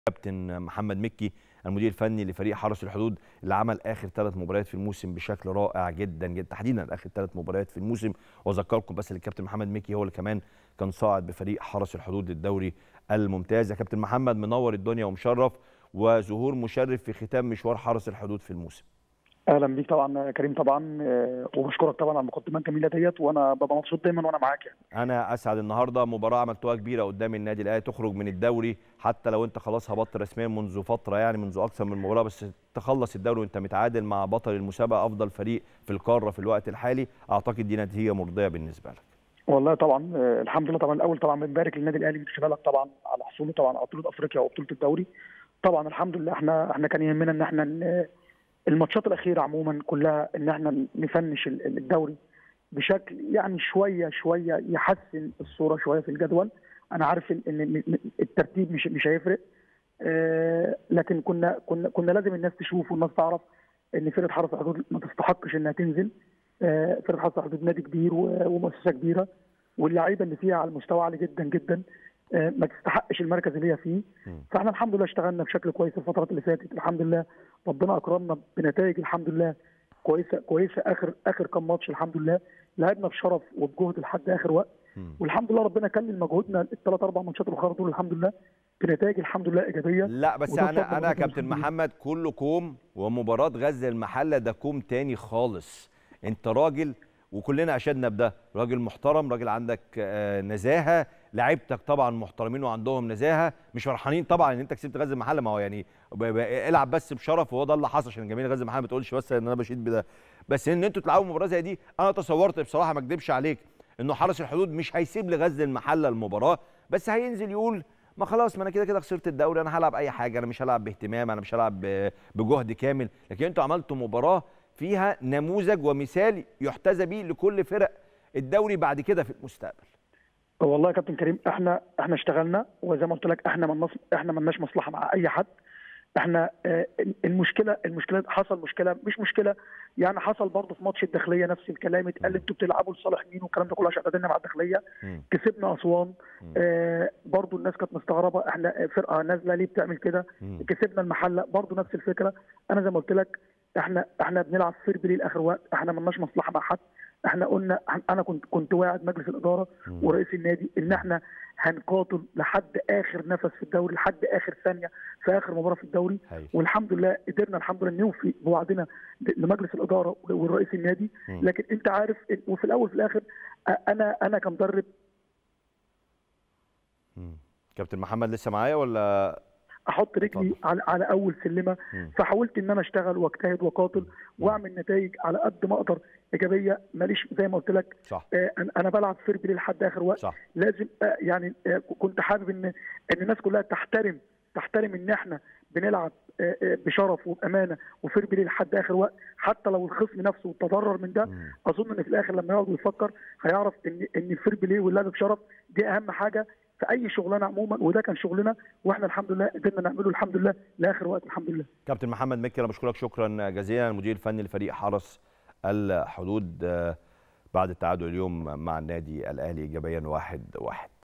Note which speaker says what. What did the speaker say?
Speaker 1: كابتن محمد مكي المدير الفني لفريق حرس الحدود اللي عمل اخر ثلاث مباريات في الموسم بشكل رائع جدا جدا تحديدا اخر ثلاث مباريات في الموسم واذكركم بس ان الكابتن محمد مكي هو اللي كمان كان صاعد بفريق حرس الحدود للدوري الممتاز يا كابتن محمد منور الدنيا ومشرف وظهور مشرف في ختام مشوار حرس الحدود في الموسم
Speaker 2: اهلا بيك طبعا يا كريم طبعا آه، وبشكرك طبعا على المقدمه الجميله ديت وانا ببقى مبسوط دايما وانا معاك يعني
Speaker 1: انا اسعد النهارده مباراه عملتوها كبيره قدام النادي الاهلي تخرج من الدوري حتى لو انت خلاص هبطت رسميا منذ فتره يعني منذ اكثر من مباراه بس تخلص الدوري وانت متعادل مع بطل المسابقه افضل فريق في القاره في الوقت الحالي اعتقد دي نتيجه مرضيه بالنسبه لك
Speaker 2: والله طبعا آه، الحمد لله طبعا الاول طبعا بنبارك للنادي الاهلي من خلالك طبعا على حصوله طبعا على بطوله افريقيا وبطوله الدوري طبعا الحمد لله احنا احنا كان يهمنا ان احنا ن- الماتشات الاخيره عموما كلها ان احنا نفنش ال- ال- الدوري بشكل يعني شويه شويه يحسن الصوره شويه في الجدول انا عارف ان إن الترتيب مش مش هيفرق آه، لكن كنا كنا كنا لازم الناس تشوف والناس تعرف ان فرقه حرس الحدود ما تستحقش انها تنزل آه، فرقه حرس الحدود نادي كبير و- ومؤسسه كبيره واللعيبه اللي فيها على مستوى عالي جدا جدا آه، ما تستحقش المركز اللي هي فيه
Speaker 1: مم.
Speaker 2: فاحنا الحمد لله اشتغلنا بشكل كويس الفترات اللي فاتت الحمد لله ربنا اكرمنا بنتائج الحمد لله كويسه كويسه اخر اخر كام ماتش الحمد لله لعبنا بشرف وبجهد لحد اخر وقت
Speaker 1: مم.
Speaker 2: والحمد لله ربنا كلل مجهودنا الثلاث اربع ماتشات الاخرى دول الحمد لله بنتائج الحمد لله ايجابيه
Speaker 1: لا بس
Speaker 2: وده
Speaker 1: انا
Speaker 2: بفضل
Speaker 1: انا يا
Speaker 2: ربنا
Speaker 1: كابتن
Speaker 2: الحمد لله.
Speaker 1: محمد كله كوم ومباراه غزه المحله ده كوم تاني خالص انت راجل وكلنا اشدنا بده راجل محترم راجل عندك آه، نزاهه لعيبتك طبعا محترمين وعندهم نزاهه مش فرحانين طبعا ان انت كسبت غزه المحله ما هو يعني ب- ب- العب بس بشرف وهو ده اللي حصل عشان جماهير غزه المحله ما تقولش بس ان انا بشيد بده بس ان انتوا تلعبوا مباراه زي دي انا تصورت بصراحه ما اكدبش عليك انه حرس الحدود مش هيسيب لغزه المحله المباراه بس هينزل يقول ما خلاص ما انا كده كده خسرت الدوري انا هلعب اي حاجه انا مش هلعب باهتمام انا مش هلعب ب- بجهد كامل لكن انتوا عملتوا مباراه فيها نموذج ومثال يحتذى به لكل فرق الدوري بعد كده في المستقبل
Speaker 2: والله يا كابتن كريم احنا احنا اشتغلنا وزي ما قلت لك احنا ما احنا مالناش مصلحه مع اي حد احنا آه، المشكله المشكله حصل مشكله مش مشكله يعني حصل برضه في ماتش الداخليه نفس الكلام اتقال انتوا بتلعبوا لصالح مين والكلام ده كله عشان تعادلنا مع الداخليه
Speaker 1: مم.
Speaker 2: كسبنا اسوان
Speaker 1: مم.
Speaker 2: آه برضه الناس كانت مستغربه احنا فرقه نازله ليه بتعمل كده
Speaker 1: مم.
Speaker 2: كسبنا المحله برضه نفس الفكره انا زي ما قلت لك احنا احنا بنلعب فير بلاي لاخر وقت احنا مالناش مصلحه مع حد احنا قلنا انا كنت كنت واعد مجلس الاداره
Speaker 1: مم.
Speaker 2: ورئيس النادي ان احنا هنقاتل لحد اخر نفس في الدوري لحد اخر ثانيه في اخر مباراه في الدوري
Speaker 1: هايل.
Speaker 2: والحمد لله قدرنا الحمد لله نوفي بوعدنا لمجلس الاداره ورئيس النادي
Speaker 1: مم.
Speaker 2: لكن انت عارف وفي الاول وفي الاخر انا انا كمدرب
Speaker 1: مم. كابتن محمد لسه معايا ولا
Speaker 2: احط رجلي على على اول سلمه
Speaker 1: مم.
Speaker 2: فحاولت ان انا اشتغل واجتهد واقاتل واعمل نتائج على قد ما اقدر ايجابيه ماليش زي ما قلت لك
Speaker 1: صح
Speaker 2: آه، انا أنا بلعب فير بلاي لحد اخر وقت
Speaker 1: صح
Speaker 2: لازم آه، يعني آه، كنت حابب ان ان الناس كلها تحترم تحترم ان احنا بنلعب آه، آه، بشرف وبامانه وفير بلاي لحد اخر وقت حتى لو الخصم نفسه تضرر من ده
Speaker 1: مم.
Speaker 2: اظن ان في الاخر لما يقعد ويفكر هيعرف ان ان الفير بلاي واللعب بشرف دي اهم حاجه في اي شغلانه عموما وده كان شغلنا واحنا الحمد لله قدرنا نعمله الحمد لله لاخر وقت الحمد لله
Speaker 1: كابتن محمد مكي انا بشكرك شكرا جزيلا المدير الفني لفريق حرس الحدود آه، بعد التعادل اليوم مع النادي الاهلي ايجابيا واحد واحد